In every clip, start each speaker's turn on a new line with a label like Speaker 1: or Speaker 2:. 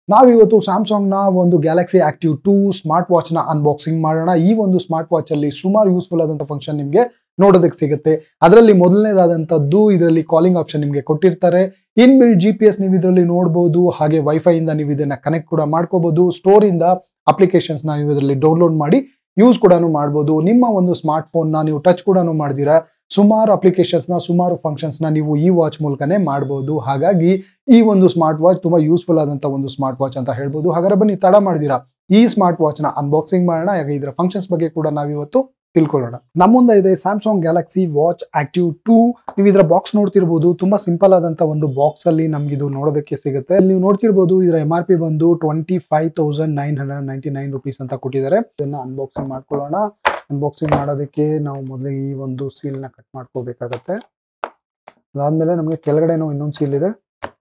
Speaker 1: ನಾವಿವತ್ತು ಸ್ಯಾಮ್ಸಂಗ್ನ ಒಂದು ಗ್ಯಾಲಕ್ಸಿ ಆಕ್ಟಿವ್ ಟೂ ಸ್ಮಾರ್ಟ್ ವಾಚ್ನ ಅನ್ಬಾಕ್ಸಿಂಗ್ ಮಾಡೋಣ ಈ ಒಂದು ಸ್ಮಾರ್ಟ್ ವಾಚ್ ಅಲ್ಲಿ ಸುಮಾರು ಯೂಸ್ಫುಲ್ ಆದಂಥ ಫಂಕ್ಷನ್ ನಿಮಗೆ ನೋಡೋದಕ್ಕೆ ಸಿಗುತ್ತೆ ಅದರಲ್ಲಿ ಮೊದಲನೇದಾದಂಥದ್ದು ಇದರಲ್ಲಿ ಕಾಲಿಂಗ್ ಆಪ್ಷನ್ ನಿಮಗೆ ಕೊಟ್ಟಿರ್ತಾರೆ in build G P S ನೀವು ಇದರಲ್ಲಿ ನೋಡಬಹುದು ಹಾಗೆ ವೈಫೈ ಇಂದ ನೀವು ಇದನ್ನ ಕನೆಕ್ಟ್ ಕೂಡ ಮಾಡ್ಕೋಬಹುದು ಸ್ಟೋರ್ ಇಂದ ಅಪ್ಲಿಕೇಶನ್ಸ್ ನೀವು ಇದರಲ್ಲಿ ಡೌನ್ಲೋಡ್ ಮಾಡಿ ಯೂಸ್ ಕೂಡ ಮಾಡ್ಬೋದು ನಿಮ್ಮ ಒಂದು ಸ್ಮಾರ್ಟ್ ಫೋನ್ ನ ನೀವು ಟಚ್ ಕೂಡ ಮಾಡಿದಿರಾ ಸುಮಾರು ಅಪ್ಲಿಕೇಶನ್ಸ್ ನ ಸುಮಾರು ಫಂಕ್ಷನ್ಸ್ ನ ನೀವು ಈ ವಾಚ್ ಮೂಲಕನೇ ಮಾಡಬಹುದು ಹಾಗಾಗಿ ಈ ಒಂದು ಸ್ಮಾರ್ಟ್ ವಾಚ್ ತುಂಬಾ ಯೂಸ್ಫುಲ್ ಆದಂತ ಒಂದು ಸ್ಮಾರ್ಟ್ ವಾಚ್ ಅಂತ ಹೇಳ್ಬೋದು ಹಾಗಾದ್ರೆ ಬನ್ನಿ ತಡ ಮಾಡಿದಿರಾ ಈ ಸ್ಮಾರ್ಟ್ ವಾಚ್ ನ ಅನ್ಬಾಕ್ಸಿಂಗ್ ಮಾಡೋಣ ಹಾಗೆ ಇದರ ಫಂಕ್ಷನ್ಸ್ ಬಗ್ಗೆ ಕೂಡ ನಾವಿವತ್ತು ತಿಳ್ಕೊಳ್ಳೋಣ ನಮ್ಮ ಮುಂದೆ ಇದೆ Samsung Galaxy watch Active two ನೀವು ಇದರ ಬಾಕ್ಸ್ ನೋಡ್ತಿರ್ಬೋದು ತುಂಬಾ ಸಿಂಪಲ್ ಆದಂತ ಒಂದು ಬಾಕ್ಸ್ ಅಲ್ಲಿ ನಮ್ಗೆ ಇದು ನೋಡೋದಕ್ಕೆ ಸಿಗುತ್ತೆ ಇಲ್ಲಿ ನೀವು ನೋಡ್ತಿರ್ಬೋದು ಇದರ ಎಂ ಆರ್ ಪಿ ಬಂದು twenty five thousand nine hundred ninety nine rupees ಅಂತ ಕೊಟ್ಟಿದ್ದಾರೆ ಇದನ್ನ ಅನ್ಬಾಕ್ಸಿಂಗ್ ಮಾಡ್ಕೊಳ್ಳೋಣ ಅನ್ಬಾಕ್ಸಿಂಗ್ ಮಾಡೋದಕ್ಕೆ ನಾವು ಮೊದಲು ಈ ಒಂದು ಸೀಲ್ ನ ಕಟ್ ಮಾಡ್ಕೋಬೇಕಾಗತ್ತೆ ಅದಾದ್ಮೇಲೆ ನಮಗೆ ಕೆಳಗಡೆನೂ ಇನ್ನೊಂದು ಸೀಲ್ ಇದೆ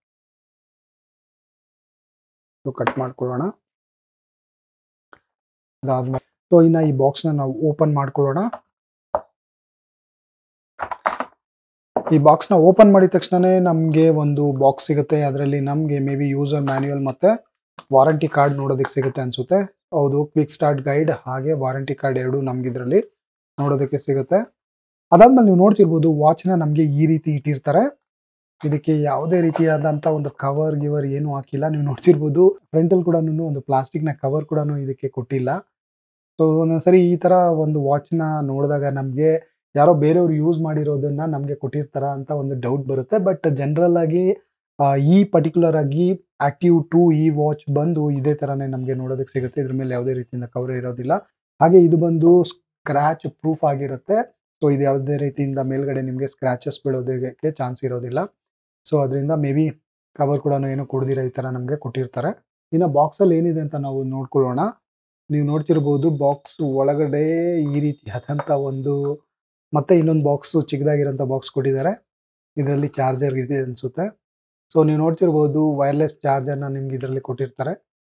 Speaker 1: ಕಟ್ ಮಾಡ್ಕೊಳ್ಳೋಣ ಅದಾದ್ಮೇಲೆ ಸೊ ಇನ್ನ ಈ ಬಾಕ್ಸ್ ನ ನಾವು ಓಪನ್ ಮಾಡ್ಕೊಳ್ಳೋಣ ಈ ಬಾಕ್ಸ್ ನ ಓಪನ್ ಮಾಡಿದ ತಕ್ಷಣನೇ ನಮಗೆ ಒಂದು ಬಾಕ್ಸ್ ಸಿಗುತ್ತೆ ಅದರಲ್ಲಿ ನಮಗೆ ಮೇ ಬಿ ಯೂಸರ್ ಮ್ಯಾನ್ಯುಯಲ್ ಮತ್ತೆ ವಾರಂಟಿ ಕಾರ್ಡ್ ನೋಡೋದಕ್ಕೆ ಸಿಗುತ್ತೆ ಅನ್ಸುತ್ತೆ ಹೌದು ಕ್ವಿಕ್ ಸ್ಟಾರ್ಟ್ ಗೈಡ್ ಹಾಗೆ ವಾರಂಟಿ ಕಾರ್ಡ್ ಎರಡು ನಮ್ಗೆ ಇದರಲ್ಲಿ ನೋಡೋದಕ್ಕೆ ಸಿಗುತ್ತೆ ಅದಾದ್ಮೇಲೆ ನೀವು ನೋಡ್ತಿರ್ಬೋದು ವಾಚ್ನ ನಮಗೆ ಈ ರೀತಿ ಇಟ್ಟಿರ್ತಾರೆ ಇದಕ್ಕೆ ಯಾವುದೇ ರೀತಿಯಾದಂಥ ಒಂದು ಕವರ್ ಗಿವರ್ ಏನು ಹಾಕಿಲ್ಲ ನೀವು ನೋಡ್ತಿರ್ಬೋದು ಫ್ರಂಟಲ್ಲಿ ಕೂಡ ಒಂದು ಪ್ಲಾಸ್ಟಿಕ್ನ ಕವರ್ ಕೂಡ ಇದಕ್ಕೆ ಕೊಟ್ಟಿಲ್ಲ ಸೊ ಒಂದೊಂದ್ಸರಿ ಈ ತರ ಒಂದು ವಾಚ್ನ ನೋಡಿದಾಗ ನಮಗೆ ಯಾರೋ ಬೇರೆಯವ್ರು ಯೂಸ್ ಮಾಡಿರೋದನ್ನ ನಮಗೆ ಕೊಟ್ಟಿರ್ತಾರ ಅಂತ ಒಂದು ಡೌಟ್ ಬರುತ್ತೆ ಬಟ್ ಜನರಲ್ ಆಗಿ ಆ, ಈ ಪರ್ಟಿಕ್ಯುಲರ್ ಆಗಿ ಆಕ್ಟಿವ್ ಟೂ ಈ ವಾಚ್ ಬಂದು ಇದೇ ತರನೇ ನಮಗೆ ನೋಡೋದಕ್ಕೆ ಸಿಗುತ್ತೆ ಇದ್ರ ಮೇಲೆ ಯಾವುದೇ ರೀತಿಯಿಂದ ಕವರ್ ಇರೋದಿಲ್ಲ ಹಾಗೆ ಇದು ಬಂದು ಸ್ಕ್ರಾಚ್ ಪ್ರೂಫ್ ಆಗಿರುತ್ತೆ ಸೊ ಇದು ಯಾವುದೇ ರೀತಿಯಿಂದ ಮೇಲ್ಗಡೆ ನಿಮಗೆ ಸ್ಕ್ರಾಚಸ್ ಬೀಳೋದಕ್ಕೆ ಚಾನ್ಸ್ ಇರೋದಿಲ್ಲ ಸೊ ಅದರಿಂದ ಮೇ ಬಿ ಕವರ್ ಕೂಡ ಏನು ಕೊಡ್ದಿರ ಈ ತರ ನಮಗೆ ಕೊಟ್ಟಿರ್ತಾರೆ ಇನ್ನು ಬಾಕ್ಸಲ್ಲಿ ಏನಿದೆ ಅಂತ ನಾವು ನೋಡ್ಕೊಳ್ಳೋಣ ನೀವು ನೋಡ್ತಿರ್ಬೋದು ಬಾಕ್ಸ್ ಒಳಗಡೆ ಈ ರೀತಿಯಾದಂಥ ಒಂದು ಮತ್ತೆ ಇನ್ನೊಂದು ಬಾಕ್ಸ್ ಚಿಕ್ಕದಾಗಿರೋಂಥ ಬಾಕ್ಸ್ ಕೊಟ್ಟಿದ್ದಾರೆ ಇದರಲ್ಲಿ ಚಾರ್ಜರ್ ಇದೆ ಅನ್ಸುತ್ತೆ ಸೊ ನೀವು ನೋಡ್ತಿರ್ಬೋದು ವೈರ್ಲೆಸ್ ಚಾರ್ಜರ್ನ ನಿಮ್ಗೆ ಇದರಲ್ಲಿ ಕೊಟ್ಟಿರ್ತಾರೆ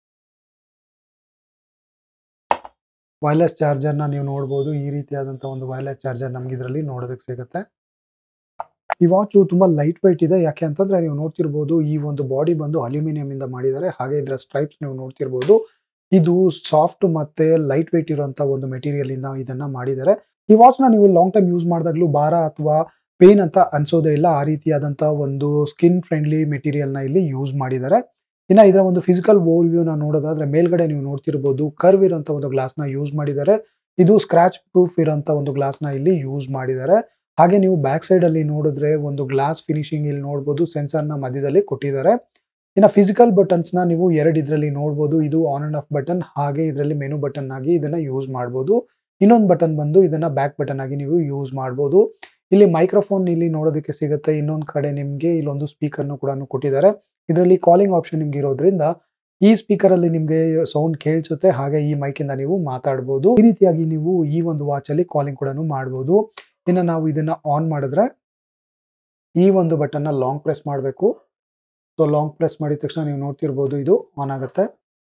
Speaker 1: ವೈರ್ಲೆಸ್ ಚಾರ್ಜರ್ನ ನೀವು ನೋಡ್ಬೋದು ಈ ರೀತಿಯಾದಂಥ ಒಂದು ವೈರ್ಲೆಸ್ ಚಾರ್ಜರ್ ನಮ್ಗೆ ಇದರಲ್ಲಿ ನೋಡೋದಕ್ಕೆ ಸಿಗುತ್ತೆ ಈ ವಾಚು ತುಂಬಾ ಲೈಟ್ ವೈಟ್ ಇದೆ ಯಾಕೆ ಅಂತಂದ್ರೆ ನೀವು ನೋಡ್ತಿರ್ಬೋದು ಈ ಒಂದು ಬಾಡಿ ಬಂದು ಅಲ್ಯೂಮಿನಿಯಂ ಇಂದ ಮಾಡಿದ್ದಾರೆ ಹಾಗೆ ಇದರ ಸ್ಟ್ರೈಪ್ಸ್ ನೀವು ನೋಡ್ತಿರ್ಬೋದು ಇದು ಸಾಫ್ಟ್ ಮತ್ತೆ ಲೈಟ್ ವೆಯ್ಟ್ ಇರುವಂತ ಒಂದು ಮೆಟೀರಿಯಲ್ ಇಂದ ಇದನ್ನ ಮಾಡಿದ್ದಾರೆ ಈ ವಾಚ್ ನ ನೀವು ಲಾಂಗ್ ಟೈಮ್ ಯೂಸ್ ಮಾಡಿದಾಗ್ಲೂ ಭಾರ ಅಥವಾ ಪೇನ್ ಅಂತ ಅನ್ಸೋದೇ ಇಲ್ಲ ಆ ರೀತಿಯಾದಂತ ಒಂದು ಸ್ಕಿನ್ ಫ್ರೆಂಡ್ಲಿ ಮೆಟೀರಿಯಲ್ ನ ಇಲ್ಲಿ ಯೂಸ್ ಮಾಡಿದ್ದಾರೆ ಇನ್ನ ಇದರ ಒಂದು ಫಿಸಿಕಲ್ ಓವರ್ ವ್ಯೂ ನ ನೋಡೋದಾದ್ರೆ ಮೇಲ್ಗಡೆ ನೀವು ನೋಡ್ತಿರ್ಬೋದು ಕರ್ವ್ ಇರೋಂತ ಒಂದು ಗ್ಲಾಸ್ ನ ಯೂಸ್ ಮಾಡಿದ್ದಾರೆ ಇದು ಸ್ಕ್ರಾಚ್ ಪ್ರೂಫ್ ಇರೋಂತ ಒಂದು ಗ್ಲಾಸ್ ನ ಇಲ್ಲಿ ಯೂಸ್ ಮಾಡಿದ್ದಾರೆ ಹಾಗೆ ನೀವು ಬ್ಯಾಕ್ ಸೈಡ್ ಅಲ್ಲಿ ನೋಡಿದ್ರೆ ಒಂದು ಗ್ಲಾಸ್ ಫಿನಿಶಿಂಗ್ ಇಲ್ಲಿ ನೋಡಬಹುದು ಸೆನ್ಸರ್ ನ ಮಧ್ಯದಲ್ಲಿ ಕೊಟ್ಟಿದ್ದಾರೆ ಇನ್ನು ಫಿಸಿಕಲ್ ಬಟನ್ಸ್ ನ ನೀವು ಎರಡು ಇದರಲ್ಲಿ ನೋಡಬಹುದು ಇದು ಆನ್ ಅಂಡ್ ಆಫ್ ಬಟನ್ ಹಾಗೆ ಇದರಲ್ಲಿ ಮೆನು ಬಟನ್ ಆಗಿ ಇದನ್ನ ಯೂಸ್ ಮಾಡಬಹುದು ಇನ್ನೊಂದು ಬಟನ್ ಬಂದು ಇದನ್ನ ಬ್ಯಾಕ್ ಬಟನ್ ಆಗಿ ನೀವು ಯೂಸ್ ಮಾಡಬಹುದು ಇಲ್ಲಿ ಮೈಕ್ರೋಫೋನ್ ಇಲ್ಲಿ ನೋಡೋದಕ್ಕೆ ಸಿಗುತ್ತೆ ಇನ್ನೊಂದು ಕಡೆ ನಿಮ್ಗೆ ಇಲ್ಲೊಂದು ಸ್ಪೀಕರ್ ಕೂಡ ಕೊಟ್ಟಿದ್ದಾರೆ ಇದರಲ್ಲಿ ಕಾಲಿಂಗ್ ಆಪ್ಷನ್ ನಿಮ್ಗೆ ಇರೋದ್ರಿಂದ ಈ ಸ್ಪೀಕರ್ ಅಲ್ಲಿ ನಿಮ್ಗೆ ಸೌಂಡ್ ಕೇಳಿಸುತ್ತೆ ಹಾಗೆ ಈ ಮೈಕ್ ಇಂದ ನೀವು ಮಾತಾಡಬಹುದು ಈ ರೀತಿಯಾಗಿ ನೀವು ಈ ಒಂದು ವಾಚ್ ಅಲ್ಲಿ ಕಾಲಿಂಗ್ ಕೂಡ ಮಾಡಬಹುದು ಇನ್ನು ನಾವು ಇದನ್ನ ಆನ್ ಮಾಡಿದ್ರೆ ಈ ಒಂದು ಬಟನ್ ನ ಲಾಂಗ್ ಪ್ರೆಸ್ ಮಾಡಬೇಕು ಸೊ ಲಾಂಗ್ ಪ್ರೆಸ್ ಮಾಡಿದ ತಕ್ಷಣ ನೀವು ನೋಡ್ತಿರ್ಬೋದು ಇದು ಆನ್ ಆಗುತ್ತೆ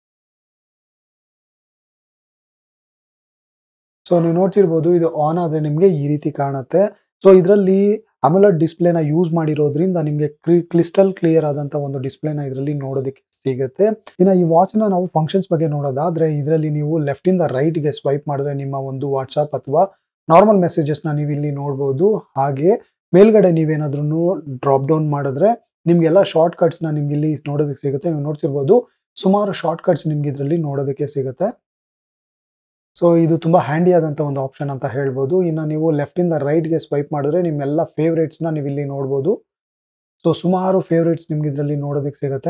Speaker 1: ಸೊ ನೀವು ನೋಡ್ತಿರ್ಬೋದು ಇದು ಆನ್ ಆದ್ರೆ ನಿಮಗೆ ಈ ರೀತಿ ಕಾಣುತ್ತೆ ಸೊ ಇದರಲ್ಲಿ ಅಮುಲಟ್ ಡಿಸ್ಪ್ಲೇನ ಯೂಸ್ ಮಾಡಿರೋದ್ರಿಂದ ನಿಮಗೆ ಕ್ರಿಸ್ಟಲ್ ಕ್ಲಿಯರ್ ಆದಂತ ಒಂದು ಡಿಸ್ಪ್ಲೇನ ಇದರಲ್ಲಿ ನೋಡೋದಕ್ಕೆ ಸಿಗುತ್ತೆ ಇನ್ನು ಈ ವಾಚ್ ನ ನಾವು ಫಂಕ್ಷನ್ಸ್ ಬಗ್ಗೆ ನೋಡೋದಾದ್ರೆ ಇದರಲ್ಲಿ ನೀವು ಲೆಫ್ಟ್ ಇಂದ ರೈಟ್ ಗೆ ಸ್ವೈಪ್ ಮಾಡಿದ್ರೆ ನಿಮ್ಮ ಒಂದು ವಾಟ್ಸ್ಆಪ್ ಅಥವಾ ನಾರ್ಮಲ್ ಮೆಸೇಜಸ್ ನ ನೀವು ಇಲ್ಲಿ ನೋಡಬಹುದು ಹಾಗೆ ಮೇಲ್ಗಡೆ ನೀವೇನಾದ್ರೂ ಡ್ರಾಪ್ ಡೌನ್ ಮಾಡಿದ್ರೆ ನಿಮ್ಗೆಲ್ಲ ಶಾರ್ಟ್ ಕಟ್ಸ್ ನ ನಿಮ್ಗೆ ಇಲ್ಲಿ ನೋಡೋದಕ್ಕೆ ಸಿಗುತ್ತೆ ನೀವು ನೋಡ್ತಿರ್ಬೋದು ಸುಮಾರು ಶಾರ್ಟ್ ಕಟ್ಸ್ ನಿಮ್ಗೆ ಇದರಲ್ಲಿ ನೋಡೋದಕ್ಕೆ ಸಿಗುತ್ತೆ ಸೊ ಇದು ತುಂಬಾ ಹ್ಯಾಂಡಿ ಆದಂತ ಒಂದು ಆಪ್ಷನ್ ಅಂತ ಹೇಳ್ಬೋದು ಇನ್ನು ನೀವು ಲೆಫ್ಟ್ ಇಂದ ರೈಟ್ ಗೆ ಸ್ವೈಪ್ ಮಾಡಿದ್ರೆ ನಿಮ್ಮೆಲ್ಲ ಫೇವ್ರೇಟ್ಸ್ ನ ನೀವು ಇಲ್ಲಿ ನೋಡ್ಬೋದು ಸೊ ಸುಮಾರು ಫೇವ್ರೇಟ್ಸ್ ನಿಮ್ಗೆ ಇದರಲ್ಲಿ ನೋಡೋದಕ್ಕೆ ಸಿಗುತ್ತೆ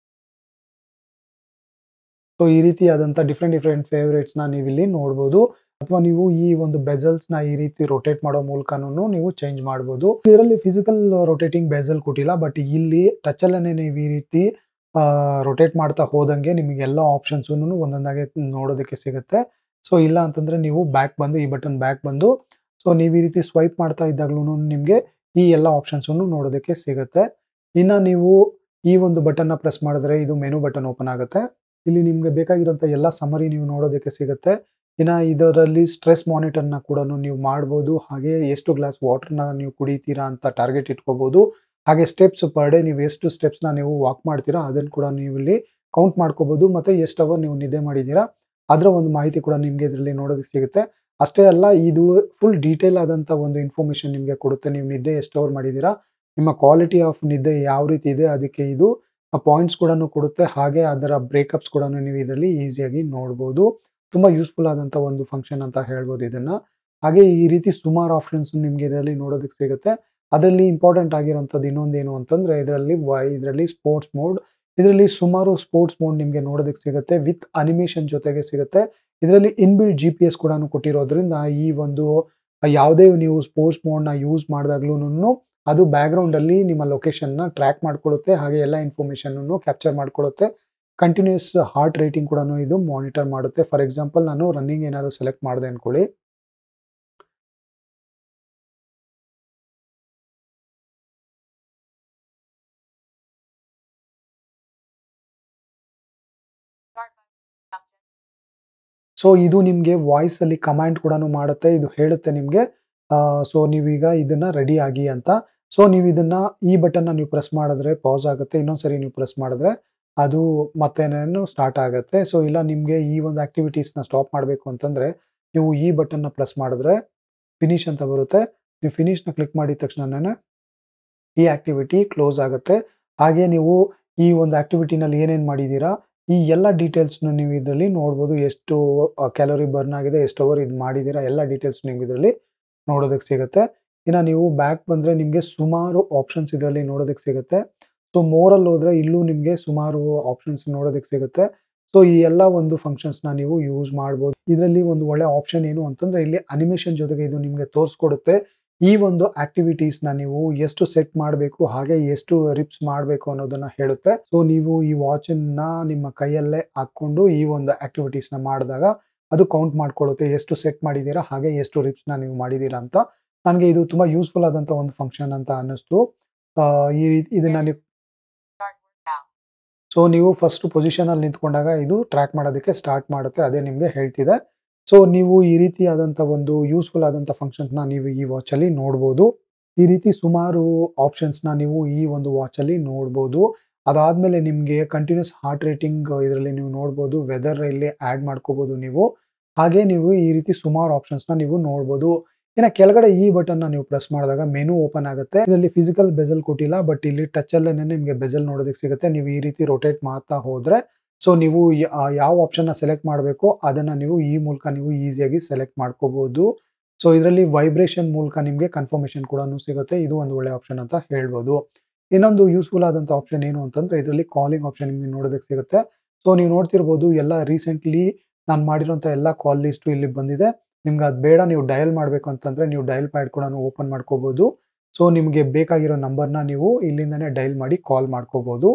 Speaker 1: ಸೊ ಈ ರೀತಿಯಾದಂಥ ಡಿಫ್ರೆಂಟ್ ಡಿಫ್ರೆಂಟ್ ಫೇವ್ರೇಟ್ಸ್ ನ ನೀವು ಇಲ್ಲಿ ನೋಡ್ಬೋದು ಅಥವಾ ನೀವು ಈ ಒಂದು ಬೆಜಲ್ಸ್ ನ ಈ ರೀತಿ ರೊಟೇಟ್ ಮಾಡೋ ಮೂಲಕನೂ ನೀವು ಚೇಂಜ್ ಮಾಡಬಹುದು ಇದರಲ್ಲಿ ಫಿಸಿಕಲ್ ರೊಟೇಟಿಂಗ್ ಬೆಜಲ್ ಕೊಟ್ಟಿಲ್ಲ ಬಟ್ ಇಲ್ಲಿ ಟಚ್ ಅಲ್ಲೇ ನೀವು ಈ ರೀತಿ ರೊಟೇಟ್ ಮಾಡ್ತಾ ಹೋದಂಗೆ ನಿಮಗೆ ಎಲ್ಲ ಆಪ್ಷನ್ಸ್ ಒಂದೊಂದಾಗಿ ನೋಡೋದಕ್ಕೆ ಸಿಗುತ್ತೆ ಸೊ ಇಲ್ಲ ಅಂತಂದ್ರೆ ನೀವು ಬ್ಯಾಕ್ ಬಂದು ಈ ಬಟನ್ ಬ್ಯಾಕ್ ಬಂದು ಸೊ ನೀವು ಈ ರೀತಿ ಸ್ವೈಪ್ ಮಾಡ್ತಾ ಇದ್ದಾಗ್ಲೂ ನಿಮಗೆ ಈ ಎಲ್ಲ ಆಪ್ಷನ್ಸ್ ನೋಡೋದಕ್ಕೆ ಸಿಗುತ್ತೆ ಇನ್ನ ನೀವು ಈ ಒಂದು ಬಟನ್ ನ ಪ್ರೆಸ್ ಮಾಡಿದ್ರೆ ಇದು ಮೆನು ಬಟನ್ ಓಪನ್ ಆಗುತ್ತೆ ಇಲ್ಲಿ ನಿಮ್ಗೆ ಬೇಕಾಗಿರುವಂತ ಎಲ್ಲ ಸಮರಿ ನೀವು ನೋಡೋದಕ್ಕೆ ಸಿಗುತ್ತೆ ಇನ್ನ ಇದರಲ್ಲಿ ಸ್ಟ್ರೆಸ್ ಮಾನಿಟರ್ ನ ಕೂಡ ನೀವು ಮಾಡ್ಬೋದು ಹಾಗೆ ಎಷ್ಟು ಗ್ಲಾಸ್ ವಾಟರ್ ನ ನೀವು ಕುಡಿತೀರಾ ಅಂತ ಟಾರ್ಗೆಟ್ ಇಟ್ಕೋಬಹುದು ಹಾಗೆ ಸ್ಟೆಪ್ಸ್ ಪರ್ ಡೇ ನೀವು ಎಷ್ಟು ಸ್ಟೆಪ್ಸ್ ನ ನೀವು ವಾಕ್ ಮಾಡ್ತೀರಾ ಅದನ್ನ ಕೂಡ ನೀವು ಇಲ್ಲಿ ಕೌಂಟ್ ಮಾಡ್ಕೋಬಹುದು ಮತ್ತೆ ಎಷ್ಟು ಅವರ್ ನೀವು ನಿದ್ದೆ ಮಾಡಿದ್ದೀರಾ ಅದರ ಒಂದು ಮಾಹಿತಿ ಕೂಡ ನಿಮಗೆ ಇದರಲ್ಲಿ ನೋಡೋದಕ್ಕೆ ಸಿಗುತ್ತೆ ಅಷ್ಟೇ ಅಲ್ಲ ಇದು ಫುಲ್ ಡೀಟೇಲ್ ಆದಂತ ಒಂದು ಇನ್ಫಾರ್ಮೇಶನ್ ನಿಮಗೆ ಕೊಡುತ್ತೆ ನೀವು ನಿದ್ದೆ ಎಷ್ಟು ಅವರ್ ಮಾಡಿದ್ದೀರಾ ನಿಮ್ಮ ಕ್ವಾಲಿಟಿ ಆಫ್ ನಿದ್ದೆ ಯಾವ ರೀತಿ ಇದೆ ಅದಕ್ಕೆ ಇದು ಪಾಯಿಂಟ್ಸ್ ಕೂಡ ಕೊಡುತ್ತೆ ಹಾಗೆ ಅದರ ಬ್ರೇಕಪ್ಸ್ ಕೂಡ ನೀವು ಇದರಲ್ಲಿ ಈಸಿಯಾಗಿ ನೋಡ್ಬೋದು ತುಂಬಾ ಯೂಸ್ಫುಲ್ ಆದಂತ ಒಂದು ಫಂಕ್ಷನ್ ಅಂತ ಹೇಳ್ಬೋದು ಇದನ್ನ ಹಾಗೆ ಈ ರೀತಿ ಸುಮಾರು ಆಪ್ಷನ್ಸ್ ನಿಮ್ಗೆ ಇದರಲ್ಲಿ ನೋಡೋದಕ್ಕೆ ಸಿಗುತ್ತೆ ಅದರಲ್ಲಿ ಇಂಪಾರ್ಟೆಂಟ್ ಆಗಿರೋಂಥದ್ದು ಇನ್ನೊಂದೇನು ಅಂತಂದ್ರೆ ಇದರಲ್ಲಿ ಇದರಲ್ಲಿ ಸ್ಪೋರ್ಟ್ಸ್ ಮೋಡ್ ಇದರಲ್ಲಿ ಸುಮಾರು ಸ್ಪೋರ್ಟ್ಸ್ ಮೋಡ್ ನಿಮಗೆ ನೋಡೋದಕ್ಕೆ ಸಿಗುತ್ತೆ ವಿತ್ ಅನಿಮೇಷನ್ ಜೊತೆಗೆ ಸಿಗುತ್ತೆ ಇದರಲ್ಲಿ ಇನ್ಬಿಲ್ಡ್ ಜಿ ಪಿ ಎಸ್ ಕೂಡ ಕೊಟ್ಟಿರೋದ್ರಿಂದ ಈ ಒಂದು ಯಾವುದೇ ನೀವು ಸ್ಪೋರ್ಟ್ಸ್ ಮೋಡ್ನ ಯೂಸ್ ಮಾಡಿದಾಗ್ಲೂ ಅದು ಬ್ಯಾಕ್ಗ್ರೌಂಡ್ ಅಲ್ಲಿ ನಿಮ್ಮ ಲೊಕೇಶನ್ ನ ಟ್ರ್ಯಾಕ್ ಮಾಡ್ಕೊಳ್ಳುತ್ತೆ ಹಾಗೆ ಎಲ್ಲ ಇನ್ಫಾರ್ಮೇಶನ್ ಕ್ಯಾಪ್ಚರ್ ಮಾಡ್ಕೊಳ್ಳುತ್ತೆ ಕಂಟಿನ್ಯೂಸ್ ಹಾರ್ಟ್ ರೇಟಿಂಗ್ ಕೂಡ ಇದು ಮಾನಿಟರ್ ಮಾಡುತ್ತೆ ಫಾರ್ ಎಕ್ಸಾಂಪಲ್ ನಾನು ರನ್ನಿಂಗ್ ಏನಾದ್ರು ಸೆಲೆಕ್ಟ್ ಮಾಡಿದೆ ಅನ್ಕೊಳ್ಳಿ ಸೊ ಇದು ನಿಮಗೆ ವಾಯ್ಸ್ ಅಲ್ಲಿ ಕಮಾಂಡ್ ಕೂಡ ಮಾಡುತ್ತೆ ಇದು ಹೇಳುತ್ತೆ ನಿಮಗೆ ಸೊ ನೀವೀಗ ಇದನ್ನ ರೆಡಿ ಆಗಿ ಅಂತ ಸೊ ನೀವು ಇದನ್ನ ಈ ಬಟನ್ ನೀವು ಪ್ರೆಸ್ ಮಾಡಿದ್ರೆ ಪಾಸ್ ಆಗುತ್ತೆ ಇನ್ನೊಂದ್ಸರಿ ನೀವು ಪ್ರೆಸ್ ಮಾಡಿದ್ರೆ ಅದು ಮತ್ತೇನೇನು ಸ್ಟಾರ್ಟ್ ಆಗುತ್ತೆ ಸೊ ಇಲ್ಲ ನಿಮಗೆ ಈ ಒಂದು ಆಕ್ಟಿವಿಟೀಸ್ನ ಸ್ಟಾಪ್ ಮಾಡಬೇಕು ಅಂತಂದ್ರೆ ನೀವು ಈ ಬಟನ್ನ ಪ್ರೆಸ್ ಮಾಡಿದ್ರೆ ಫಿನಿಶ್ ಅಂತ ಬರುತ್ತೆ ನೀವು ಫಿನಿಶ್ನ ಕ್ಲಿಕ್ ಮಾಡಿದ ತಕ್ಷಣನೇ ಈ ಆಕ್ಟಿವಿಟಿ ಕ್ಲೋಸ್ ಆಗುತ್ತೆ ಹಾಗೆ ನೀವು ಈ ಒಂದು ಆಕ್ಟಿವಿಟಿನಲ್ಲಿ ಏನೇನು ಮಾಡಿದ್ದೀರಾ ಈ ಎಲ್ಲ ಡೀಟೇಲ್ಸ್ನ ನೀವು ಇದರಲ್ಲಿ ನೋಡ್ಬೋದು ಎಷ್ಟು ಕ್ಯಾಲೋರಿ ಬರ್ನ್ ಆಗಿದೆ ಎಷ್ಟು ಅವರ್ ಇದು ಮಾಡಿದ್ದೀರಾ ಎಲ್ಲ ಡೀಟೇಲ್ಸ್ ನಿಮ್ಗೆ ಇದರಲ್ಲಿ ನೋಡೋದಕ್ಕೆ ಸಿಗುತ್ತೆ ಇನ್ನು ನೀವು ಬ್ಯಾಕ್ ಬಂದರೆ ನಿಮಗೆ ಸುಮಾರು ಆಪ್ಷನ್ಸ್ ಇದರಲ್ಲಿ ನೋಡೋದಕ್ಕೆ ಸಿಗುತ್ತೆ ಸೊ ಮೋರಲ್ಲಿ ಹೋದ್ರೆ ಇಲ್ಲೂ ನಿಮಗೆ ಸುಮಾರು ಆಪ್ಷನ್ಸ್ ನೋಡೋದಕ್ಕೆ ಸಿಗುತ್ತೆ ಸೊ ಈ ಎಲ್ಲ ಒಂದು ಫಂಕ್ಷನ್ಸ್ನ ನೀವು ಯೂಸ್ ಮಾಡ್ಬೋದು ಇದರಲ್ಲಿ ಒಂದು ಒಳ್ಳೆ ಆಪ್ಷನ್ ಏನು ಅಂತಂದ್ರೆ ಇಲ್ಲಿ ಅನಿಮೇಷನ್ ಜೊತೆಗೆ ಇದು ನಿಮಗೆ ತೋರಿಸ್ಕೊಡುತ್ತೆ ಈ ಒಂದು ಆಕ್ಟಿವಿಟೀಸ್ನ ನೀವು ಎಷ್ಟು ಸೆಟ್ ಮಾಡಬೇಕು ಹಾಗೆ ಎಷ್ಟು ರಿಪ್ಸ್ ಮಾಡಬೇಕು ಅನ್ನೋದನ್ನ ಹೇಳುತ್ತೆ ಸೊ ನೀವು ಈ ವಾಚನ್ನ ನಿಮ್ಮ ಕೈಯಲ್ಲೇ ಹಾಕೊಂಡು ಈ ಒಂದು ಆಕ್ಟಿವಿಟೀಸ್ನ ಮಾಡಿದಾಗ ಅದು ಕೌಂಟ್ ಮಾಡ್ಕೊಳ್ಳುತ್ತೆ ಎಷ್ಟು ಸೆಟ್ ಮಾಡಿದ್ದೀರಾ ಹಾಗೆ ಎಷ್ಟು ರಿಪ್ಸ್ನ ನೀವು ಮಾಡಿದ್ದೀರಾ ಅಂತ ನನಗೆ ಇದು ತುಂಬಾ ಯೂಸ್ಫುಲ್ ಆದಂತ ಒಂದು ಫಂಕ್ಷನ್ ಅಂತ ಅನ್ನಿಸ್ತು ಆ, ಈ ರೀತಿ ಇದನ್ನ ನೀವು ಸೊ ನೀವು ಫಸ್ಟ್ ಪೊಸಿಷನ್ ಅಲ್ಲಿ ನಿಂತ್ಕೊಂಡಾಗ ಇದು ಟ್ರ್ಯಾಕ್ ಮಾಡೋದಕ್ಕೆ ಸ್ಟಾರ್ಟ್ ಮಾಡುತ್ತೆ ಅದೇ ನಿಮಗೆ ಹೇಳ್ತಿದೆ ಸೊ ನೀವು ಈ ರೀತಿಯಾದಂಥ ಒಂದು ಯೂಸ್ಫುಲ್ ಆದಂಥ ಫಂಕ್ಷನ್ಸ್ನ ನೀವು ಈ ವಾಚಲ್ಲಿ ನೋಡ್ಬೋದು ಈ ರೀತಿ ಸುಮಾರು ಆಪ್ಷನ್ಸ್ನ ನೀವು ಈ ಒಂದು ವಾಚಲ್ಲಿ ನೋಡ್ಬೋದು ಅದಾದ್ಮೇಲೆ ನಿಮಗೆ ಕಂಟಿನ್ಯೂಸ್ ಹಾರ್ಟ್ ರೇಟಿಂಗ್ ಇದರಲ್ಲಿ ನೀವು ನೋಡ್ಬೋದು ವೆದರ್ ಇಲ್ಲಿ ಆ್ಯಡ್ ಮಾಡ್ಕೋಬೋದು ನೀವು ಹಾಗೆ ನೀವು ಈ ರೀತಿ ಸುಮಾರು ಆಪ್ಷನ್ಸ್ನ ನೀವು ನೋಡ್ಬೋದು ಇನ್ನು ಕೆಳಗಡೆ ಈ ಬಟನ್ನ ನೀವು ಪ್ರೆಸ್ ಮಾಡಿದಾಗ ಮೆನು ಓಪನ್ ಆಗುತ್ತೆ ಇದರಲ್ಲಿ ಫಿಸಿಕಲ್ ಬೆಜಲ್ ಕೊಟ್ಟಿಲ್ಲ ಬಟ್ ಇಲ್ಲಿ ಟಚ್ ಅಲ್ಲೇ ನಿಮಗೆ ಬೆಜಲ್ ನೋಡೋದಕ್ಕೆ ಸಿಗುತ್ತೆ ನೀವು ಈ ರೀತಿ ರೊಟೇಟ್ ಮಾಡ್ತಾ ಹೋದ್ರೆ ಸೊ ನೀವು ಯ- ಆ ಯಾವ ಆಪ್ಷನ್ನ ಸೆಲೆಕ್ಟ್ ಮಾಡಬೇಕು ಅದನ್ನ ನೀವು ಈ ಮೂಲಕ ನೀವು ಈಸಿಯಾಗಿ ಸೆಲೆಕ್ಟ್ ಮಾಡ್ಕೋಬಹುದು ಸೊ ಇದರಲ್ಲಿ ವೈಬ್ರೇಷನ್ ಮೂಲಕ ನಿಮಗೆ ಕನ್ಫರ್ಮೇಶನ್ ಕೂಡ ಸಿಗುತ್ತೆ ಇದು ಒಂದು ಒಳ್ಳೆ ಆಪ್ಷನ್ ಅಂತ ಹೇಳ್ಬೋದು ಇನ್ನೊಂದು ಯೂಸ್ಫುಲ್ ಆದಂತ ಆಪ್ಷನ್ ಏನು ಅಂತಂದ್ರೆ ಇದರಲ್ಲಿ ಕಾಲಿಂಗ್ ಆಪ್ಷನ್ ನಿಮಗೆ ನೋಡೋದಕ್ಕೆ ಸಿಗುತ್ತೆ ಸೊ ನೀವು ನೋಡ್ತಿರ್ಬೋದು ಎಲ್ಲ ರೀಸೆಂಟ್ಲಿ ನಾನು ಮಾಡಿರೋಂಥ ಎಲ್ಲ ಕಾಲ್ ಲಿಸ್ಟು ಇಲ್ಲಿ ಬಂದಿದೆ ನಿಮ್ಗೆ ಅದು ಬೇಡ ನೀವು ಡಯಲ್ ಮಾಡಬೇಕು ಅಂತಂದ್ರೆ ನೀವು ಡಯಲ್ ಪ್ಯಾಡ್ ಕೂಡ ಓಪನ್ ಮಾಡ್ಕೋಬಹುದು ಸೊ ನಿಮಗೆ ಬೇಕಾಗಿರೋ ನಂಬರ್ನ ನೀವು ಇಲ್ಲಿಂದನೇ ಡಯಲ್ ಮಾಡಿ ಕಾಲ್ ಮಾಡ್ಕೋಬಹುದು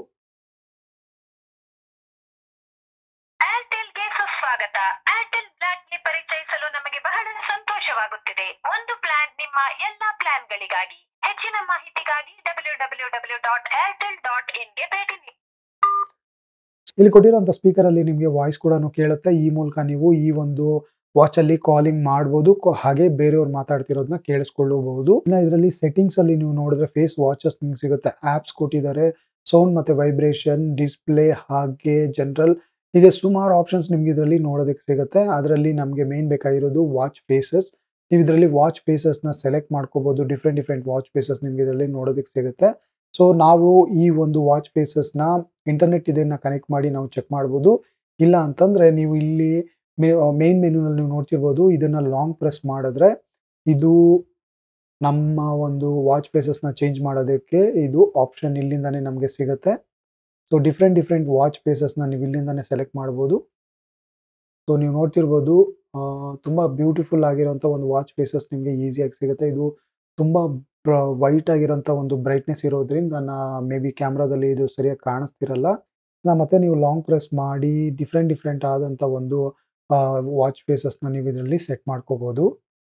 Speaker 2: ಏರ್ಟೆಲ್ಗೆ ಸುಸ್ವಾಗತ ಏರ್ಟೆಲ್ ಬ್ಲಾಕ್ಗೆ ಪರಿಚಯಿಸಲು ನಮಗೆ ಬಹಳ ಸಂತೋಷವಾಗುತ್ತಿದೆ ಒಂದು ಪ್ಲಾನ್ ನಿಮ್ಮ ಎಲ್ಲಾ ಪ್ಲಾನ್ಗಳಿಗಾಗಿ ಹೆಚ್ಚಿನ ಮಾಹಿತಿಗಾಗಿ W W W dot Airtel dot ಇನ್ಗೆ ಭೇಟಿ ನೀಡಿ
Speaker 1: ಇಲ್ಲಿ ಕೊಟ್ಟಿರೋಂಥ ಸ್ಪೀಕರ್ ಅಲ್ಲಿ ನಿಮಗೆ ವಾಯ್ಸ್ ಕೂಡ ಕೇಳುತ್ತೆ ಈ ಮೂಲಕ ನೀವು ಈ ಒಂದು ವಾಚ್ ಅಲ್ಲಿ ಕಾಲಿಂಗ್ ಮಾಡ್ಬೋದು ಕೊ- ಹಾಗೆ ಬೇರೆಯವ್ರು ಮಾತಾಡ್ತಿರೋದನ್ನ ಕೇಳಿಸ್ಕೊಳ್ಳಬಹುದು ಇನ್ನು ಇದರಲ್ಲಿ ಸೆಟ್ಟಿಂಗ್ಸ್ ಅಲ್ಲಿ ನೀವು ನೋಡಿದ್ರೆ ಫೇಸ್ ವಾಚಸ್ ನಿಮ್ಗೆ ಸಿಗುತ್ತೆ ಆಪ್ಸ್ ಕೊಟ್ಟಿದ್ದಾರೆ ಸೌಂಡ್ ಮತ್ತೆ ವೈಬ್ರೇಷನ್ ಡಿಸ್ಪ್ಲೇ ಹಾಗೆ ಜನರಲ್ ಹೀಗೆ ಸುಮಾರು ಆಪ್ಷನ್ಸ್ ನಿಮ್ಗೆ ಇದರಲ್ಲಿ ನೋಡೋದಕ್ಕೆ ಸಿಗುತ್ತೆ ಅದರಲ್ಲಿ ನಮಗೆ ಮೇನ್ ಬೇಕಾಗಿರೋದು ವಾಚ್ ಫೇಸಸ್ ನೀವು ಇದರಲ್ಲಿ ವಾಚ್ ಫೇಸಸ್ನ ಸೆಲೆಕ್ಟ್ ಮಾಡ್ಕೋಬಹುದು ಡಿಫ್ರೆಂಟ್ ಡಿಫ್ರೆಂಟ್ ವಾಚ್ ಫೇಸಸ್ ನಿಮ್ಗೆ ಇದರಲ್ಲಿ ನೋಡೋದಕ್ಕೆ ಸಿಗುತ್ತೆ ಸೊ ನಾವು ಈ ಒಂದು ವಾಚ್ ಫೇಸಸ್ನ ಇಂಟರ್ನೆಟ್ ಇದನ್ನ ಕನೆಕ್ಟ್ ಮಾಡಿ ನಾವು ಚೆಕ್ ಮಾಡ್ಬೋದು ಇಲ್ಲ ಅಂತಂದ್ರೆ ನೀವು ಇಲ್ಲಿ ಮೇನ್ ಮೆನ್ಯೂನಲ್ಲಿ ನೀವು ನೋಡ್ತಿರ್ಬೋದು ಇದನ್ನ ಲಾಂಗ್ ಪ್ರೆಸ್ ಮಾಡಿದ್ರೆ ಇದು ನಮ್ಮ ಒಂದು ವಾಚ್ ಫೇಸಸ್ನ ಚೇಂಜ್ ಮಾಡೋದಕ್ಕೆ ಇದು ಆಪ್ಷನ್ ಇಲ್ಲಿಂದಾನೇ ನಮಗೆ ಸಿಗುತ್ತೆ ಸೊ ಡಿಫ್ರೆಂಟ್ ಡಿಫ್ರೆಂಟ್ ವಾಚ್ ಫೇಸಸ್ನ ನೀವು ಇಲ್ಲಿಂದಾನೇ ಸೆಲೆಕ್ಟ್ ಮಾಡ್ಬೋದು ಸೊ ನೀವು ನೋಡ್ತಿರ್ಬೋದು ಆ, ತುಂಬಾ ಬ್ಯೂಟಿಫುಲ್ ಆಗಿರೋಂಥ ಒಂದು ವಾಚ್ ಫೇಸಸ್ ನಿಮಗೆ ಈಸಿಯಾಗಿ ಸಿಗುತ್ತೆ ಇದು ತುಂಬಾ ವೈಟ್ ಆಗಿರೋಂಥ ಒಂದು ಬ್ರೈಟ್ನೆಸ್ ಇರೋದ್ರಿಂದ ನಾ ಮೇ ಬಿ ಕ್ಯಾಮ್ರಾದಲ್ಲಿ ಇದು ಸರಿಯಾಗಿ ಕಾಣಿಸ್ತಿರಲ್ಲ ನಾ ಮತ್ತೆ ನೀವು ಲಾಂಗ್ ಪ್ರೆಸ್ ಮಾಡಿ ಡಿಫ್ರೆಂಟ್ ಡಿಫ್ರೆಂಟ್ ಆದಂಥ ಒಂದು ವಾಚ್ ಫೇಸಸ್ನ ನೀವು ಇದರಲ್ಲಿ ಸೆಟ್ ಮಾಡ್ಕೋಬಹುದು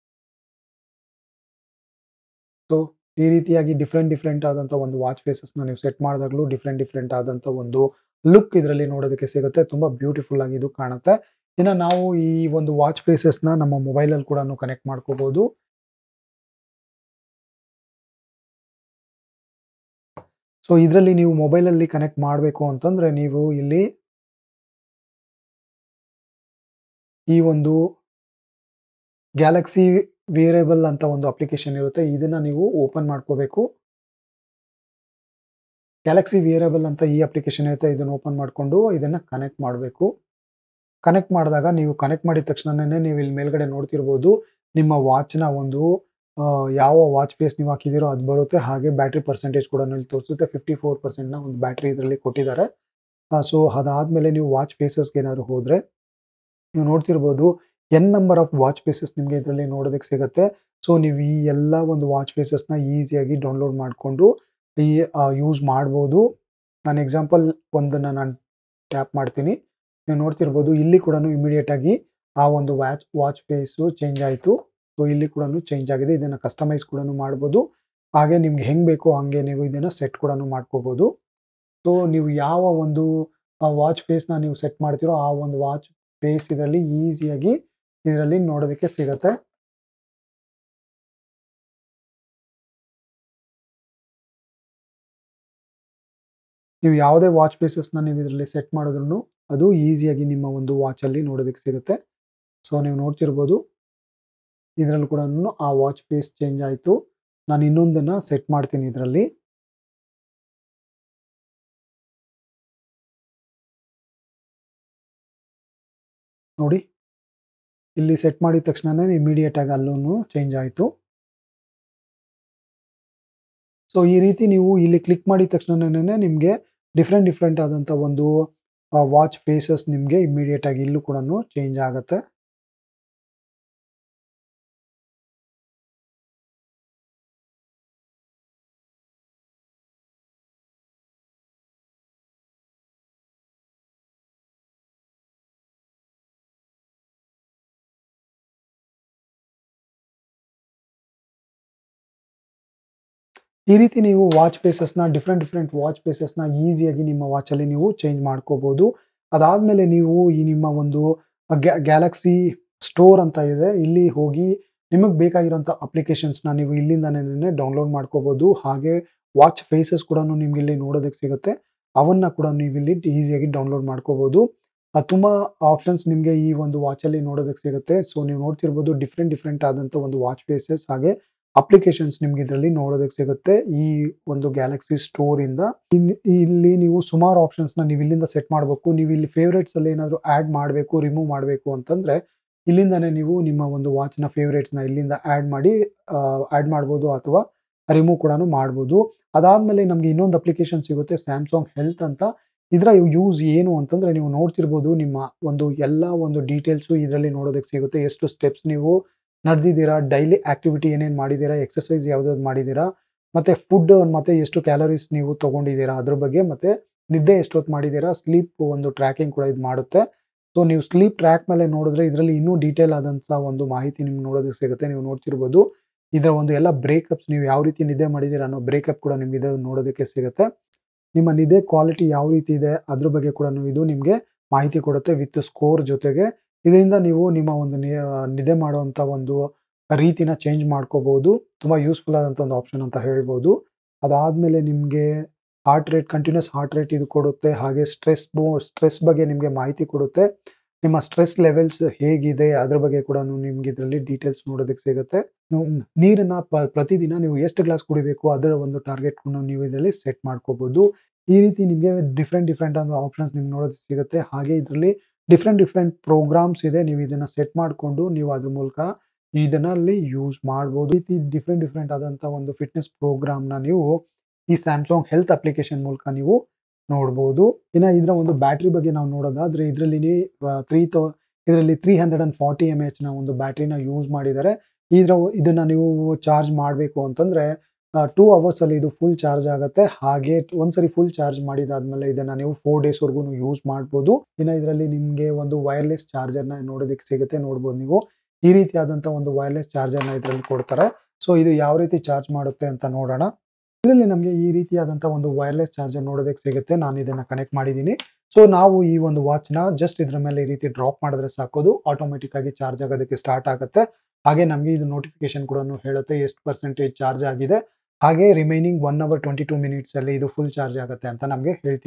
Speaker 1: ಸೊ ಈ ರೀತಿಯಾಗಿ ಡಿಫ್ರೆಂಟ್ ಡಿಫ್ರೆಂಟ್ ಆದಂಥ ಒಂದು ವಾಚ್ ಫೇಸಸ್ನ ನೀವು ಸೆಟ್ ಮಾಡಿದಾಗಲೂ ಡಿಫ್ರೆಂಟ್ ಡಿಫ್ರೆಂಟ್ ಆದಂಥ ಒಂದು ಲುಕ್ ಇದರಲ್ಲಿ ನೋಡೋದಕ್ಕೆ ಸಿಗುತ್ತೆ ತುಂಬಾ ಬ್ಯೂಟಿಫುಲ್ ಆಗಿ ಇದು ಕಾಣುತ್ತೆ ಇನ್ನು ನಾವು ಈ ಒಂದು ವಾಚ್ ಫೇಸಸ್ನ ನಮ್ಮ ಮೊಬೈಲಲ್ಲಿ ಕೂಡ ಕನೆಕ್ಟ್ ಮಾಡ್ಕೋಬಹುದು ಸೊ ಇದರಲ್ಲಿ ನೀವು ಮೊಬೈಲಲ್ಲಿ ಕನೆಕ್ಟ್ ಮಾಡಬೇಕು ಅಂತಂದ್ರೆ ನೀವು ಇಲ್ಲಿ ಈ ಒಂದು ಗ್ಯಾಲಕ್ಸಿ ವೇರಿಯಬಲ್ ಅಂತ ಒಂದು ಅಪ್ಲಿಕೇಶನ್ ಇರುತ್ತೆ ಇದನ್ನ ನೀವು ಓಪನ್ ಮಾಡ್ಕೋಬೇಕು ಗ್ಯಾಲಕ್ಸಿ ವೇರಿಯಬಲ್ ಅಂತ ಈ ಅಪ್ಲಿಕೇಶನ್ ಇರುತ್ತೆ ಇದನ್ನ ಓಪನ್ ಮಾಡಿಕೊಂಡು ಇದನ್ನ ಕನೆಕ್ಟ್ ಮಾಡಬೇಕು ಕನೆಕ್ಟ್ ಮಾಡಿದಾಗ ನೀವು ಕನೆಕ್ಟ್ ಮಾಡಿದ ತಕ್ಷಣನೇ ನೀವು ಇಲ್ಲಿ ಮೇಲ್ಗಡೆ ನೋಡ್ತಿರ್ಬೋದು ನಿಮ್ಮ ವಾಚ್ನ ಒಂದು ಆ, ಯಾವ ವಾಚ್ ಫೇಸ್ ನೀವು ಹಾಕಿದಿರೋ ಅದು ಬರುತ್ತೆ ಹಾಗೆ ಬ್ಯಾಟ್ರಿ ಪರ್ಸೆಂಟೇಜ್ ಕೂಡ ಇಲ್ಲಿ ತೋರಿಸುತ್ತೆ ಫಿಫ್ಟಿ ಫೋರ್ ಪರ್ಸೆಂಟ್ನ ಒಂದು ಬ್ಯಾಟ್ರಿ ಇದರಲ್ಲಿ ಕೊಟ್ಟಿದ್ದಾರೆ ಸೊ ಅದಾದಮೇಲೆ ನೀವು ವಾಚ್ ಫೇಸಸ್ಗೆ ಏನಾದ್ರು ಹೋದರೆ ನೀವು ನೋಡ್ತಿರ್ಬೋದು N number of watch faces ನಿಮಗೆ ಇದರಲ್ಲಿ ನೋಡೋದಕ್ಕೆ ಸಿಗುತ್ತೆ ಸೊ ನೀವು ಈ ಎಲ್ಲ ಒಂದು ವಾಚ್ ಫೇಸಸ್ನ ಈಸಿಯಾಗಿ ಡೌನ್ಲೋಡ್ ಮಾಡಿಕೊಂಡು ಈ ಯೂಸ್ ಮಾಡ್ಬೋದು ನಾನು ಎಕ್ಸಾಂಪಲ್ ಒಂದನ್ನು ನಾನು ಟ್ಯಾಪ್ ಮಾಡ್ತೀನಿ ನೀವು ನೋಡ್ತಿರ್ಬೋದು ಇಲ್ಲಿ ಕೂಡ ಇಮಿಡಿಯೇಟ್ ಆಗಿ ಆ ಒಂದು ವ್ಯಾಚ್ ವಾಚ್ ಫೇಸು ಚೇಂಜ್ ಆಯಿತು ಸೊ ಇಲ್ಲಿ ಕೂಡ ಚೇಂಜ್ ಆಗಿದೆ ಇದನ್ನು ಕಸ್ಟಮೈಸ್ ಕೂಡ ಮಾಡ್ಬೋದು ಹಾಗೆ ನಿಮ್ಗೆ ಹೆಂಗೆ ಬೇಕೋ ಹಂಗೆ ನೀವು ಇದನ್ನು ಸೆಟ್ ಕೂಡ ಮಾಡ್ಕೋಬೋದು ಸೊ ನೀವು ಯಾವ ಒಂದು ವಾಚ್ ಫೇಸ್ನ ನೀವು ಸೆಟ್ ಮಾಡ್ತೀರೋ ಆ ಒಂದು ವಾಚ್ ಫೇಸ್ ಇದರಲ್ಲಿ ಈಸಿಯಾಗಿ ಇದರಲ್ಲಿ ನೋಡೋದಕ್ಕೆ ಸಿಗತ್ತೆ ನೀವು ಯಾವುದೇ ವಾಚ್ ಫೇಸಸ್ನ ನೀವು ಇದರಲ್ಲಿ ಸೆಟ್ ಮಾಡಿದ್ರು ಅದು ಈಸಿಯಾಗಿ ನಿಮ್ಮ ಒಂದು ವಾಚಲ್ಲಿ ನೋಡೋದಕ್ಕೆ ಸಿಗುತ್ತೆ ಸೊ ನೀವು ನೋಡ್ತಿರ್ಬೋದು ಇದರಲ್ಲಿ ಕೂಡ ಆ ವಾಚ್ ಫೇಸ್ ಚೇಂಜ್ ಆಯಿತು ನಾನು ಇನ್ನೊಂದನ್ನು ಸೆಟ್ ಮಾಡ್ತೀನಿ ಇದರಲ್ಲಿ ನೋಡಿ ಇಲ್ಲಿ ಸೆಟ್ ಮಾಡಿದ ತಕ್ಷಣನೇ ಇಮಿಡಿಯೇಟ್ ಆಗಿ ಅಲ್ಲೂ ಚೇಂಜ್ ಆಯಿತು ಸೊ ಈ ರೀತಿ ನೀವು ಇಲ್ಲಿ ಕ್ಲಿಕ್ ಮಾಡಿದ ತಕ್ಷಣನೇ ನಿಮಗೆ ಡಿಫ್ರೆಂಟ್ ಡಿಫ್ರೆಂಟ್ ಆದಂಥ ಒಂದು ವಾಚ್ ಫೇಸಸ್ ನಿಮಗೆ ಇಮಿಡಿಯೇಟ್ ಆಗಿ ಇಲ್ಲೂ ಕೂಡ ಚೇಂಜ್ ಆಗುತ್ತೆ ಈ ರೀತಿ ನೀವು ವಾಚ್ ಫೇಸಸ್ನ ಡಿಫ್ರೆಂಟ್ ಡಿಫ್ರೆಂಟ್ ವಾಚ್ ಫೇಸಸ್ನ ಈಸಿಯಾಗಿ ನಿಮ್ಮ ವಾಚಲ್ಲಿ ನೀವು ಚೇಂಜ್ ಮಾಡ್ಕೋಬೋದು ಅದಾದಮೇಲೆ ನೀವು ಈ ನಿಮ್ಮ ಒಂದು ಗ್ಯಾಲಕ್ಸಿ ಸ್ಟೋರ್ ಅಂತ ಇದೆ ಇಲ್ಲಿ ಹೋಗಿ ನಿಮಗೆ ಬೇಕಾಗಿರೋಂಥ ಅಪ್ಲಿಕೇಶನ್ಸ್ನ ನೀವು ಇಲ್ಲಿಂದನೇ ಡೌನ್ಲೋಡ್ ಮಾಡ್ಕೋಬೋದು ಹಾಗೆ ವಾಚ್ ಫೇಸಸ್ ಕೂಡ ನಿಮ್ಗೆ ಇಲ್ಲಿ ನೋಡೋದಕ್ಕೆ ಸಿಗುತ್ತೆ ಅವನ್ನ ಕೂಡ ನೀವು ಇಲ್ಲಿ ಈಸಿಯಾಗಿ ಡೌನ್ಲೋಡ್ ಮಾಡ್ಕೋಬೋದು ತುಂಬ ಆಪ್ಷನ್ಸ್ ನಿಮಗೆ ಈ ಒಂದು ವಾಚಲ್ಲಿ ನೋಡೋದಕ್ಕೆ ಸಿಗುತ್ತೆ ಸೊ ನೀವು ನೋಡ್ತಿರ್ಬೋದು ಡಿಫ್ರೆಂಟ್ ಡಿಫ್ರೆಂಟ್ ಆದಂಥ ಒಂದು ವಾಚ್ ಫೇಸಸ್ ಹಾಗೆ ಅಪ್ಲಿಕೇಶನ್ಸ್ ನಿಮ್ಗೆ ಇದರಲ್ಲಿ ನೋಡೋದಕ್ಕೆ ಸಿಗುತ್ತೆ ಈ ಒಂದು ಗ್ಯಾಲಕ್ಸಿ ಸ್ಟೋರ್ ಇಂದ ಇನ್- ಇಲ್ಲಿ ನೀವು ಸುಮಾರು ಆಪ್ಷನ್ಸ್ ನ ನೀವು ಇಲ್ಲಿಂದ ಸೆಟ್ ಮಾಡಬೇಕು ನೀವು ಇಲ್ಲಿ ಫೇವ್ರೇಟ್ಸ್ ಅಲ್ಲಿ ಏನಾದ್ರು ಆಡ್ ಮಾಡಬೇಕು ರಿಮೂವ್ ಮಾಡಬೇಕು ಅಂತಂದ್ರೆ ಇಲ್ಲಿಂದಾನೇ ನೀವು ನಿಮ್ಮ ಒಂದು ವಾಚ್ ನ ಫೇವ್ರೇಟ್ಸ್ ನ ಇಲ್ಲಿಂದ ಆಡ್ ಮಾಡಿ ಆಡ್ ಮಾಡ್ಬೋದು ಅಥವಾ ರಿಮೂವ್ ಕೂಡ ಮಾಡ್ಬೋದು ಅದಾದ್ಮೇಲೆ ನಮ್ಗೆ ಇನ್ನೊಂದು ಅಪ್ಲಿಕೇಶನ್ ಸಿಗುತ್ತೆ ಸ್ಯಾಮ್ಸಂಗ್ ಹೆಲ್ತ್ ಅಂತ ಇದರ ಯೂಸ್ ಏನು ಅಂತಂದ್ರೆ ನೀವು ನೋಡ್ತಿರ್ಬೋದು ನಿಮ್ಮ ಒಂದು ಎಲ್ಲ ಒಂದು ಡೀಟೇಲ್ಸು ಇದರಲ್ಲಿ ನೋಡೋದಕ್ಕೆ ಸಿಗುತ್ತೆ ಎಷ್ಟು ಸ್ಟೆಪ್ಸ್ ನೀವು ನಡೆದಿದ್ದೀರಾ ಡೈಲಿ ಆಕ್ಟಿವಿಟಿ ಏನೇನು ಮಾಡಿದ್ದೀರಾ ಎಕ್ಸಸೈಸ್ ಯಾವ್ದಾವ್ದು ಮಾಡಿದ್ದೀರಾ ಮತ್ತೆ ಫುಡ್ ಮತ್ತೆ ಎಷ್ಟು ಕ್ಯಾಲರೀಸ್ ನೀವು ತಗೊಂಡಿದ್ದೀರಾ ಅದ್ರ ಬಗ್ಗೆ ಮತ್ತೆ ನಿದ್ದೆ ಎಷ್ಟೊತ್ತು ಮಾಡಿದ್ದೀರಾ ಸ್ಲೀಪ್ ಒಂದು ಟ್ರ್ಯಾಕಿಂಗ್ ಕೂಡ ಇದು ಮಾಡುತ್ತೆ ಸೊ ನೀವು ಸ್ಲೀಪ್ ಟ್ರ್ಯಾಕ್ ಮೇಲೆ ನೋಡಿದ್ರೆ ಇದರಲ್ಲಿ ಇನ್ನೂ ಡೀಟೇಲ್ ಆದಂಥ ಒಂದು ಮಾಹಿತಿ ನಿಮ್ಗೆ ನೋಡೋದಕ್ಕೆ ಸಿಗುತ್ತೆ ನೀವು ನೋಡ್ತಿರ್ಬೋದು ಇದರ ಒಂದು ಎಲ್ಲ ಬ್ರೇಕಪ್ಸ್ ನೀವು ಯಾವ ರೀತಿ ನಿದ್ದೆ ಮಾಡಿದ್ದೀರಾ ಅನ್ನೋ ಬ್ರೇಕಪ್ ಕೂಡ ನಿಮ್ಗೆ ಇದು ನೋಡೋದಕ್ಕೆ ಸಿಗುತ್ತೆ ನಿಮ್ಮ ನಿದ್ದೆ ಕ್ವಾಲಿಟಿ ಯಾವ ರೀತಿ ಇದೆ ಅದ್ರ ಬಗ್ಗೆ ಕೂಡ ಇದು ನಿಮಗೆ ಮಾಹಿತಿ ಕೊಡುತ್ತೆ ವಿತ್ ಸ್ಕೋರ್ ಜೊತೆಗೆ ಇದರಿಂದ ನೀವು ನಿಮ್ಮ ಒಂದು ನಿ- ನಿದ್ದೆ ಮಾಡುವಂಥ ಒಂದು ರೀತಿನ ಚೇಂಜ್ ಮಾಡ್ಕೋಬಹುದು ತುಂಬಾ ಯೂಸ್ಫುಲ್ ಆದಂಥ ಒಂದು ಆಪ್ಷನ್ ಅಂತ ಹೇಳ್ಬೋದು ಅದಾದ್ಮೇಲೆ ನಿಮಗೆ heart rate continuous heart rate ಇದು ಕೊಡುತ್ತೆ ಹಾಗೆ ಸ್ಟ್ರೆಸ್ ಸ್ಟ್ರೆಸ್ ಬಗ್ಗೆ ನಿಮಗೆ ಮಾಹಿತಿ ಕೊಡುತ್ತೆ ನಿಮ್ಮ ಸ್ಟ್ರೆಸ್ ಲೆವೆಲ್ಸ್ ಹೇಗಿದೆ ಅದ್ರ ಬಗ್ಗೆ ಕೂಡ ನಿಮ್ಗೆ ಇದರಲ್ಲಿ ಡೀಟೇಲ್ಸ್ ನೋಡೋದಕ್ಕೆ ಸಿಗುತ್ತೆ ನೀವು ನೀರನ್ನ ಪ- ಪ್ರತಿದಿನ ನೀವು ಎಷ್ಟು ಗ್ಲಾಸ್ ಕುಡಿಬೇಕು ಅದರ ಒಂದು ಟಾರ್ಗೆಟ್ ನೀವು ಇದರಲ್ಲಿ ಸೆಟ್ ಮಾಡ್ಕೋಬಹುದು ಈ ರೀತಿ ನಿಮಗೆ ಡಿಫ್ರೆಂಟ್ ಡಿಫ್ರೆಂಟ್ ಆದ ಆಪ್ಷನ್ಸ್ ನಿಮ್ಗೆ ನೋಡೋದಕ್ಕೆ ಸಿಗುತ್ತೆ ಹಾಗೆ ಇದರಲ್ಲಿ ಡಿಫ್ರೆಂಟ್ ಡಿಫ್ರೆಂಟ್ ಪ್ರೋಗ್ರಾಮ್ಸ್ ಇದೆ ನೀವು ಇದನ್ನ ಸೆಟ್ ಮಾಡಿಕೊಂಡು ನೀವು ಅದ್ರ ಮೂಲಕ ಇದನ್ನಲ್ಲಿ ಯೂಸ್ ಮಾಡ್ಬೋದು ಈ ರೀತಿ ಡಿಫ್ರೆಂಟ್ ಡಿಫ್ರೆಂಟ್ ಆದಂತ ಒಂದು ಫಿಟ್ನೆಸ್ ಪ್ರೋಗ್ರಾಮ್ನ ನೀವು ಈ ಸ್ಯಾಮ್ಸಂಗ್ ಹೆಲ್ತ್ ಅಪ್ಲಿಕೇಶನ್ ಮೂಲಕ ನೀವು ನೋಡ್ಬೋದು ಇನ್ನು ಇದರ ಒಂದು ಬ್ಯಾಟ್ರಿ ಬಗ್ಗೆ ನಾವು ನೋಡೋದಾದ್ರೆ ಇದರಲ್ಲಿ ತ್ರೀ ತೌ ಇದರಲ್ಲಿ three hundred and forty M H ನ ಒಂದು ಬ್ಯಾಟ್ರಿನ ಯೂಸ್ ಮಾಡಿದ್ದಾರೆ ಇದರ ಇದನ್ನ ನೀವು ಚಾರ್ಜ್ ಮಾಡಬೇಕು ಅಂತಂದ್ರೆ ಟೂ ಅವರ್ಸ್ ಅಲ್ಲಿ ಇದು ಫುಲ್ ಚಾರ್ಜ್ ಆಗುತ್ತೆ ಹಾಗೆ ಒಂದ್ಸರಿ ಫುಲ್ ಚಾರ್ಜ್ ಮಾಡಿದಾದ್ಮೇಲೆ ಇದನ್ನ ನೀವು ಫೋರ್ ಡೇಸ್ ವರ್ಗು ಯೂಸ್ ಮಾಡ್ಬೋದು ಇನ್ನು ಇದರಲ್ಲಿ ನಿಮಗೆ ಒಂದು ವೈರ್ಲೆಸ್ ಚಾರ್ಜರ್ನ ನೋಡೋದಕ್ಕೆ ಸಿಗುತ್ತೆ ನೋಡ್ಬೋದು ನೀವು ಈ ರೀತಿಯಾದಂಥ ಒಂದು ವೈರ್ಲೆಸ್ ಚಾರ್ಜರ್ನ ಇದರಲ್ಲಿ ಕೊಡ್ತಾರೆ ಸೊ ಇದು ಯಾವ ರೀತಿ ಚಾರ್ಜ್ ಮಾಡುತ್ತೆ ಅಂತ ನೋಡೋಣ ಇದರಲ್ಲಿ ನಮಗೆ ಈ ರೀತಿಯಾದಂಥ ಒಂದು ವೈರ್ಲೆಸ್ ಚಾರ್ಜರ್ ನೋಡೋದಕ್ಕೆ ಸಿಗುತ್ತೆ ನಾನು ಇದನ್ನ ಕನೆಕ್ಟ್ ಮಾಡಿದ್ದೀನಿ ಸೊ ನಾವು ಈ ಒಂದು ವಾಚ್ನ ಜಸ್ಟ್ ಇದ್ರ ಮೇಲೆ ಈ ರೀತಿ ಡ್ರಾಪ್ ಮಾಡಿದ್ರೆ ಸಾಕೋದು ಆಟೋಮೆಟಿಕ್ ಆಗಿ ಚಾರ್ಜ್ ಆಗೋದಕ್ಕೆ ಸ್ಟಾರ್ಟ್ ಆಗುತ್ತೆ ಹಾಗೆ ನಮಗೆ ಇದು ನೋಟಿಫಿಕೇಶನ್ ಕೂಡ ಹೇಳುತ್ತೆ ಎಷ್ಟು ಪರ್ಸೆಂಟೇಜ್ ಚಾರ್ಜ್ ಆಗಿದೆ ಹಾಗೆ remaining one hour twenty two minutes ಅಲ್ಲಿ ಇದು ಫುಲ್ ಚಾರ್ಜ್ ಆಗುತ್ತೆ ಅಂತ ನಮಗೆ ಹೇಳ್ತಿದೆ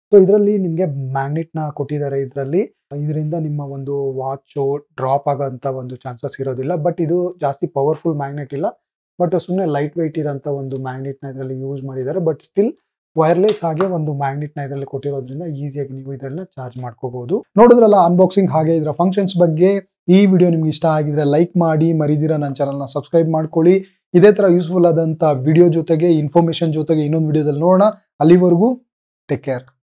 Speaker 1: ಸೊ ಇದರಲ್ಲಿ ನಿಮಗೆ ಮ್ಯಾಗ್ನೆಟ್ನ ಕೊಟ್ಟಿದ್ದಾರೆ ಇದರಲ್ಲಿ ಇದರಿಂದ ನಿಮ್ಮ ಒಂದು ವಾಚು ಡ್ರಾಪ್ ಆಗೋಂಥ ಒಂದು ಚಾನ್ಸಸ್ ಇರೋದಿಲ್ಲ ಬಟ್ ಇದು ಜಾಸ್ತಿ ಪವರ್ಫುಲ್ ಮ್ಯಾಗ್ನೆಟ್ ಇಲ್ಲ ಬಟ್ ಸುಮ್ಮನೆ ಲೈಟ್ ವೈಟ್ ಇರೋಂಥ ಒಂದು ಮ್ಯಾಗ್ನೆಟ್ನ ಇದರಲ್ಲಿ ಯೂಸ್ ಮಾಡಿದ್ದಾರೆ ಬಟ್ ಸ್ಟಿಲ್ ವೈರ್ಲೆಸ್ ಹಾಗೆ ಒಂದು ಮ್ಯಾಗ್ನೆಟ್ನ ಇದರಲ್ಲಿ ಕೊಟ್ಟಿರೋದ್ರಿಂದ ಈಸಿಯಾಗಿ ನೀವು ಇದನ್ನ ಚಾರ್ಜ್ ಮಾಡ್ಕೋಬಹುದು ನೋಡಿದ್ರಲ್ಲ ಅನ್ಬಾಕ್ಸಿಂಗ್ ಹಾಗೆ ಇದರ ಫಂಕ್ಷನ್ಸ್ ಬಗ್ಗೆ ಈ ವಿಡಿಯೋ ನಿಮ್ಗೆ ಇಷ್ಟ ಆಗಿದ್ರೆ ಲೈಕ್ ಮಾಡಿ ಮರಿದಿರ ನನ್ನ ಚಾನಲ್ನ ಸಬ್ಸ್ಕ್ರೈಬ್ ಮಾಡ್ಕೊಳ್ಳಿ ಇದೇ ತರ ಯೂಸ್ಫುಲ್ ಆದಂತ ವಿಡಿಯೋ ಜೊತೆಗೆ ಇನ್ಫಾರ್ಮೇಶನ್ ಜೊತೆಗೆ ಇನ್ನೊಂದು ವಿಡಿಯೋದಲ್ಲಿ ನೋಡೋಣ ಅಲ್ಲಿವರೆಗೂ ಟೇಕ್ ಕೇರ್